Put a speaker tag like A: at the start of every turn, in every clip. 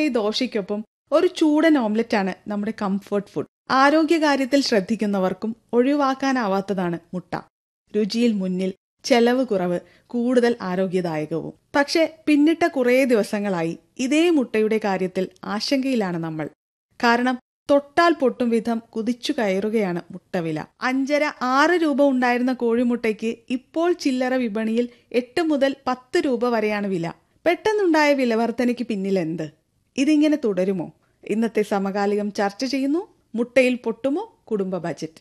A: ഈ ദോശയ്ക്കൊപ്പം ഒരു ചൂടൻ ഓംലെറ്റാണ് നമ്മുടെ കംഫർട്ട് ഫുഡ് ആരോഗ്യകാര്യത്തിൽ ശ്രദ്ധിക്കുന്നവർക്കും ഒഴിവാക്കാനാവാത്തതാണ് മുട്ട രുചിയിൽ മുന്നിൽ ചെലവ് കുറവ് കൂടുതൽ ആരോഗ്യദായകവും പക്ഷെ പിന്നിട്ട കുറേ ദിവസങ്ങളായി ഇതേ മുട്ടയുടെ കാര്യത്തിൽ ആശങ്കയിലാണ് നമ്മൾ കാരണം തൊട്ടാൽ പൊട്ടും വിധം കുതിച്ചു കയറുകയാണ് മുട്ടവില അഞ്ചര ആറ് രൂപ ഉണ്ടായിരുന്ന കോഴിമുട്ടയ്ക്ക് ഇപ്പോൾ ചില്ലറ വിപണിയിൽ എട്ട് മുതൽ പത്ത് രൂപ വരെയാണ് വില പെട്ടെന്നുണ്ടായ വിലവർധനയ്ക്ക് പിന്നിൽ എന്ത് ഇതിങ്ങനെ തുടരുമോ ഇന്നത്തെ സമകാലികം ചർച്ച ചെയ്യുന്നു മുട്ടയിൽ പൊട്ടുമോ കുടുംബ ബജറ്റ്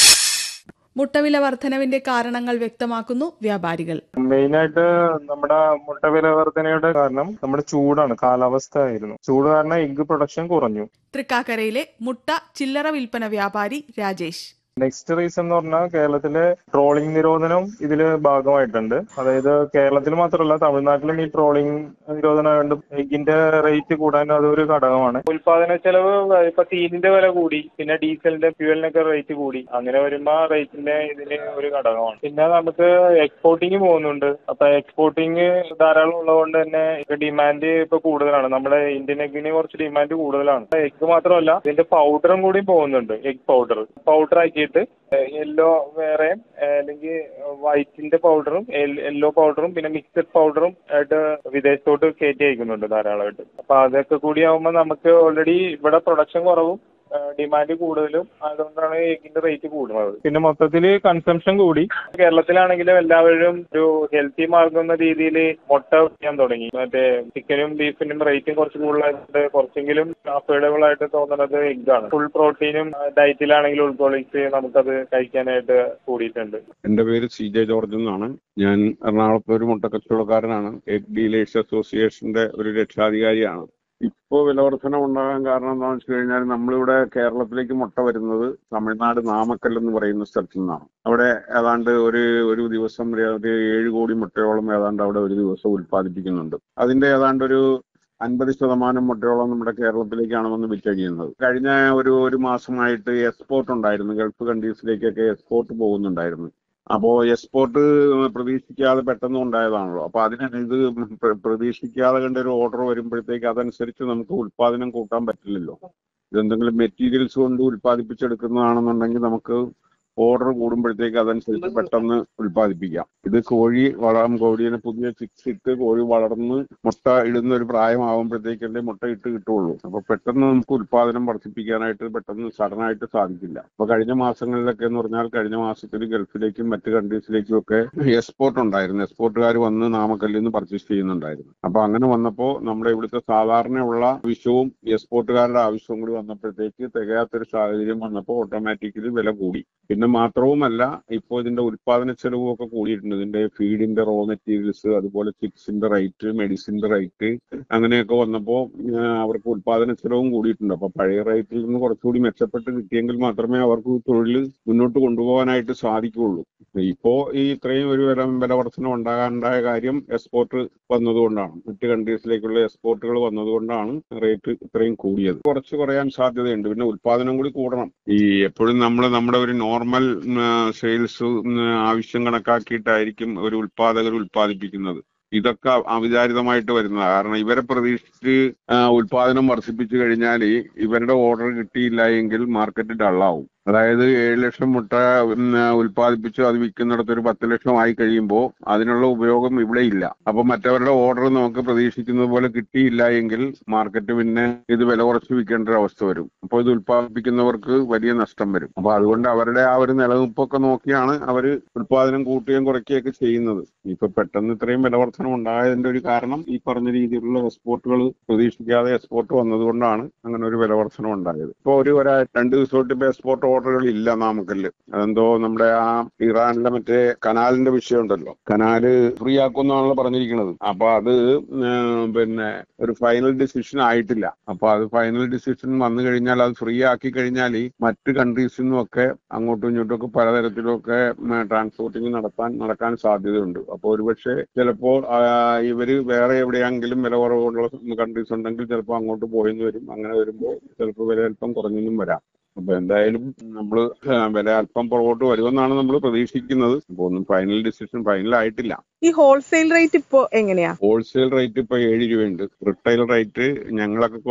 A: മുട്ടവില വർധനവിന്റെ കാരണങ്ങൾ വ്യക്തമാക്കുന്നു വ്യാപാരികൾ
B: മെയിനായിട്ട് നമ്മുടെ മുട്ട വില വർധനയുടെ കാരണം നമ്മുടെ ചൂടാണ് കാലാവസ്ഥ ആയിരുന്നു ചൂട് കാരണം എഗ് പ്രൊഡക്ഷൻ കുറഞ്ഞു
A: തൃക്കാക്കരയിലെ മുട്ട ചില്ലറ വിൽപ്പന വ്യാപാരി രാജേഷ്
B: നെക്സ്റ്റ് റീസൺ എന്ന് പറഞ്ഞാൽ കേരളത്തിലെ ട്രോളിംഗ് നിരോധനം ഇതില് ഭാഗമായിട്ടുണ്ട് അതായത് കേരളത്തിൽ മാത്രമല്ല തമിഴ്നാട്ടിലും ഈ ട്രോളിംഗ് നിരോധനം ആയതുകൊണ്ട് എഗിന്റെ റേറ്റ് കൂടാൻ അതൊരു ഘടകമാണ് ഉൽപാദന ചെലവ് ഇപ്പൊ തീനിന്റെ വില കൂടി പിന്നെ ഡീസലിന്റെ ഫ്യൂവലിനൊക്കെ റേറ്റ് കൂടി അങ്ങനെ വരുമ്പോ റേറ്റിന്റെ ഇതിന് ഒരു ഘടകമാണ് പിന്നെ നമുക്ക് എക്സ്പോർട്ടിങ് പോകുന്നുണ്ട് അപ്പൊ എക്സ്പോർട്ടിങ് ധാരാളം ഉള്ളതുകൊണ്ട് തന്നെ ഡിമാൻഡ് ഇപ്പൊ കൂടുതലാണ് നമ്മുടെ ഇന്ത്യൻ എഗിന് കുറച്ച് ഡിമാൻഡ് കൂടുതലാണ് എഗ് മാത്രമല്ല ഇതിന്റെ പൗഡറും കൂടി പോകുന്നുണ്ട് എഗ് പൗഡർ പൗഡർ ആക്കിയിട്ട് യെല്ലോ വേറെ അല്ലെങ്കിൽ വൈറ്റിന്റെ പൗഡറും യെല്ലോ പൗഡറും പിന്നെ മിക്സഡ് പൗഡറും ആയിട്ട് വിദേശത്തോട്ട് കയറ്റി അയക്കുന്നുണ്ട് ധാരാളമായിട്ട് അപ്പൊ അതൊക്കെ കൂടി ആവുമ്പോൾ നമുക്ക് ഓൾറെഡി ഇവിടെ പ്രൊഡക്ഷൻ കുറവും ഡിമാൻഡ് കൂടുതലും അതുകൊണ്ടാണ് എഗിന്റെ റേറ്റ് കൂടുന്നത് പിന്നെ മൊത്തത്തിൽ കൺസംഷൻ കൂടി കേരളത്തിലാണെങ്കിലും എല്ലാവരും ഒരു ഹെൽത്തി മാർഗം എന്ന രീതിയിൽ മുട്ട ചെയ്യാൻ തുടങ്ങി മറ്റേ ചിക്കനും ബീഫിനും റേറ്റും കുറച്ച് കൂടുതലായതുകൊണ്ട് കുറച്ചെങ്കിലും അഫോർഡബിൾ ആയിട്ട് തോന്നുന്നത് എഗ്ഗാണ് ഫുൾ പ്രോട്ടീനും ഡയറ്റിലാണെങ്കിലും ഉൾക്കൊള്ളിച്ച് നമുക്കത് കഴിക്കാനായിട്ട് കൂടിയിട്ടുണ്ട്
C: എന്റെ പേര് സി ജെ ജോർജ് എന്നാണ് ഞാൻ എറണാകുളത്ത് ഒരു മുട്ട കച്ചവടക്കാരനാണ് എഗ് ഡീലേഴ്സ് അസോസിയേഷന്റെ ഒരു രക്ഷാധികാരിയാണ് ഇപ്പോൾ വിലവർധന ഉണ്ടാകാൻ കാരണം എന്താണെന്ന് വെച്ച് കഴിഞ്ഞാൽ നമ്മളിവിടെ കേരളത്തിലേക്ക് മുട്ട വരുന്നത് തമിഴ്നാട് നാമക്കൽ എന്ന് പറയുന്ന സ്ഥലത്തു നിന്നാണ് അവിടെ ഏതാണ്ട് ഒരു ഒരു ദിവസം ഒരു ഒരു ഏഴ് കോടി മുട്ടയോളം ഏതാണ്ട് അവിടെ ഒരു ദിവസം ഉൽപ്പാദിപ്പിക്കുന്നുണ്ട് അതിന്റെ ഏതാണ്ട് ഒരു അൻപത് ശതമാനം മുട്ടയോളം നമ്മുടെ കേരളത്തിലേക്കാണ് വന്ന് വിറ്റഴിയുന്നത് കഴിഞ്ഞ ഒരു ഒരു മാസമായിട്ട് എക്സ്പോർട്ട് ഉണ്ടായിരുന്നു ഗൾഫ് കൺട്രീസിലേക്കൊക്കെ എക്സ്പോർട്ട് പോകുന്നുണ്ടായിരുന്നു അപ്പോ എക്സ്പോർട്ട് പ്രതീക്ഷിക്കാതെ പെട്ടെന്ന് ഉണ്ടായതാണല്ലോ അപ്പൊ അതിന് ഇത് പ്ര- പ്രതീക്ഷിക്കാതെ കണ്ട ഒരു ഓർഡർ വരുമ്പോഴത്തേക്ക് അതനുസരിച്ച് നമുക്ക് ഉൽപാദനം കൂട്ടാൻ പറ്റില്ലല്ലോ ഇതെന്തെങ്കിലും മെറ്റീരിയൽസ് കൊണ്ട് ഉൽപ്പാദിപ്പിച്ചെടുക്കുന്നതാണെന്നുണ്ടെങ്കിൽ നമുക്ക് ഓർഡർ കൂടുമ്പോഴത്തേക്ക് അതനുസരിച്ച് പെട്ടെന്ന് ഉൽപ്പാദിപ്പിക്കാം ഇത് കോഴി വളരാൻ കോഴിയെ പുതിയ ചിക്സ് ഇട്ട് കോഴി വളർന്ന് മുട്ട ഇടുന്ന ഒരു പ്രായമാകുമ്പോഴത്തേക്കല്ലേ മുട്ട ഇട്ട് കിട്ടുള്ളൂ അപ്പൊ പെട്ടെന്ന് നമുക്ക് ഉൽപാദനം വർദ്ധിപ്പിക്കാനായിട്ട് പെട്ടെന്ന് സഡനായിട്ട് സാധിക്കില്ല അപ്പൊ കഴിഞ്ഞ മാസങ്ങളിലൊക്കെ എന്ന് പറഞ്ഞാൽ കഴിഞ്ഞ മാസത്തിൽ ഗൾഫിലേക്കും മറ്റ് കൺട്രീസിലേക്കും ഒക്കെ എക്സ്പോർട്ട് ഉണ്ടായിരുന്നു എക്സ്പോർട്ടുകാർ വന്ന് നാമക്കല്ലിൽ നിന്ന് പർച്ചേസ് ചെയ്യുന്നുണ്ടായിരുന്നു അപ്പൊ അങ്ങനെ വന്നപ്പോ നമ്മുടെ ഇവിടുത്തെ സാധാരണയുള്ള ആവശ്യവും എക്സ്പോർട്ടുകാരുടെ ആവശ്യവും കൂടി വന്നപ്പോഴത്തേക്ക് തികയാത്തൊരു സാഹചര്യം വന്നപ്പോൾ ഓട്ടോമാറ്റിക്കലി വില കൂടി പിന്നെ മാത്രവുമല്ല ഇപ്പോൾ ഇതിന്റെ ഉൽപാദന ചെലവും ഒക്കെ കൂടിയിട്ടുണ്ട് ഇതിന്റെ ഫീഡിന്റെ റോ മെറ്റീരിയൽസ് അതുപോലെ ചിപ്സിന്റെ റേറ്റ് മെഡിസിന്റെ റേറ്റ് അങ്ങനെയൊക്കെ വന്നപ്പോൾ അവർക്ക് ഉൽപാദന ചെലവും കൂടിയിട്ടുണ്ട് അപ്പൊ പഴയ റേറ്റിൽ നിന്ന് കുറച്ചുകൂടി മെച്ചപ്പെട്ട് കിട്ടിയെങ്കിൽ മാത്രമേ അവർക്ക് തൊഴിൽ മുന്നോട്ട് കൊണ്ടുപോകാനായിട്ട് സാധിക്കുകയുള്ളൂ ഇപ്പോ ഈ ഇത്രയും ഒരു വില വില വർധന ഉണ്ടാകാനുണ്ടായ കാര്യം എക്സ്പോർട്ട് വന്നതുകൊണ്ടാണ് മറ്റ് കൺട്രീസിലേക്കുള്ള എക്സ്പോർട്ടുകൾ വന്നതുകൊണ്ടാണ് റേറ്റ് ഇത്രയും കൂടിയത് കുറച്ച് കുറയാൻ സാധ്യതയുണ്ട് പിന്നെ ഉൽപാദനം കൂടി കൂടണം ഈ എപ്പോഴും നമ്മൾ നമ്മുടെ ഒരു നോർമൽ സെയിൽസ് ആവശ്യം കണക്കാക്കിയിട്ടായിരിക്കും ഒരു ഉൽപാദകർ ഉൽപ്പാദിപ്പിക്കുന്നത് ഇതൊക്കെ അവിചാരിതമായിട്ട് വരുന്നതാണ് കാരണം ഇവരെ പ്രതീക്ഷിച്ച് ആ, ഉൽപാദനം വർദ്ധിപ്പിച്ചു കഴിഞ്ഞാൽ ഇവരുടെ ഓർഡർ കിട്ടിയില്ല എങ്കിൽ മാർക്കറ്റ് ഡള്ളാവും അതായത് ഏഴ് ലക്ഷം മുട്ട ഉം, ഉൽപ്പാദിപ്പിച്ച് അത് വിൽക്കുന്നിടത്ത് ഒരു പത്ത് ലക്ഷം ആയി കഴിയുമ്പോൾ അതിനുള്ള ഉപയോഗം ഇവിടെ ഇല്ല അപ്പൊ മറ്റവരുടെ ഓർഡർ നമുക്ക് പ്രതീക്ഷിക്കുന്നത് പോലെ കിട്ടിയില്ല എങ്കിൽ മാർക്കറ്റ് പിന്നെ ഇത് വില കുറച്ച് വിൽക്കേണ്ട ഒരു അവസ്ഥ വരും അപ്പോൾ ഇത് ഉൽപ്പാദിപ്പിക്കുന്നവർക്ക് വലിയ നഷ്ടം വരും അപ്പൊ അതുകൊണ്ട് അവരുടെ ആ ഒരു നിലനിൽപ്പൊക്കെ നോക്കിയാണ് അവർ ഉൽപാദനം കൂട്ടുകയും കുറയ്ക്കുകയൊക്കെ ചെയ്യുന്നത് ഇപ്പൊ പെട്ടെന്ന് ഇത്രയും വില വർധനം ഉണ്ടായതിന്റെ ഒരു കാരണം ഈ പറഞ്ഞ രീതിയിലുള്ള എക്സ്പോർട്ടുകൾ പ്രതീക്ഷിക്കാതെ എക്സ്പോർട്ട് വന്നതുകൊണ്ടാണ് അങ്ങനെ ഒരു വില വർധനം ഉണ്ടായത് ഇപ്പൊ ഒരു ഒരാ രണ്ട് ദിവസമായിട്ട് ഇപ്പൊ എക്സ്പോർട്ട് ഓർഡറുകൾ ഇല്ല നാമക്കല്ല് അതെന്തോ നമ്മുടെ ആ ഇറാനിലെ മറ്റേ കനാലിന്റെ വിഷയം ഉണ്ടല്ലോ കനാല് ഫ്രീ ആക്കുമെന്നാണല്ലോ പറഞ്ഞിരിക്കുന്നത് അപ്പൊ അത് ഉം, പിന്നെ ഒരു ഫൈനൽ ഡിസിഷൻ ആയിട്ടില്ല അപ്പൊ അത് ഫൈനൽ ഡിസിഷൻ വന്നു കഴിഞ്ഞാൽ അത് ഫ്രീ ആക്കി കഴിഞ്ഞാൽ മറ്റ് കൺട്രീസിൽ നിന്നും ഒക്കെ അങ്ങോട്ടും ഇങ്ങോട്ടും ഒക്കെ പലതരത്തിലൊക്കെ ട്രാൻസ്പോർട്ടിങ് നടത്താൻ നടക്കാൻ സാധ്യതയുണ്ട് അപ്പോൾ ഒരുപക്ഷെ ചിലപ്പോൾ ആ, ഇവര് വേറെ എവിടെയെങ്കിലും വില കുറവുള്ള കൺട്രീസ് ഉണ്ടെങ്കിൽ ചിലപ്പോൾ അങ്ങോട്ട് പോയെന്ന് വരും അങ്ങനെ വരുമ്പോൾ ചിലപ്പോൾ വില അല്പം കുറഞ്ഞെന്നും വരാം അപ്പൊ എന്തായാലും നമ്മൾ വില അല്പം പുറകോട്ട് വരുമെന്നാണ് നമ്മൾ പ്രതീക്ഷിക്കുന്നത് അപ്പോൾ ഒന്നും ഫൈനൽ ഡിസിഷൻ ഫൈനൽ ആയിട്ടില്ല
D: ഈ ഹോൾസെയിൽ റേറ്റ് ഇപ്പോ എങ്ങനെയാ
C: ഹോൾസെയിൽ റേറ്റ് ഇപ്പൊ ഏഴ് രൂപയുണ്ട് റിട്ടൈൽ റേറ്റ് ഞങ്ങളൊക്കെ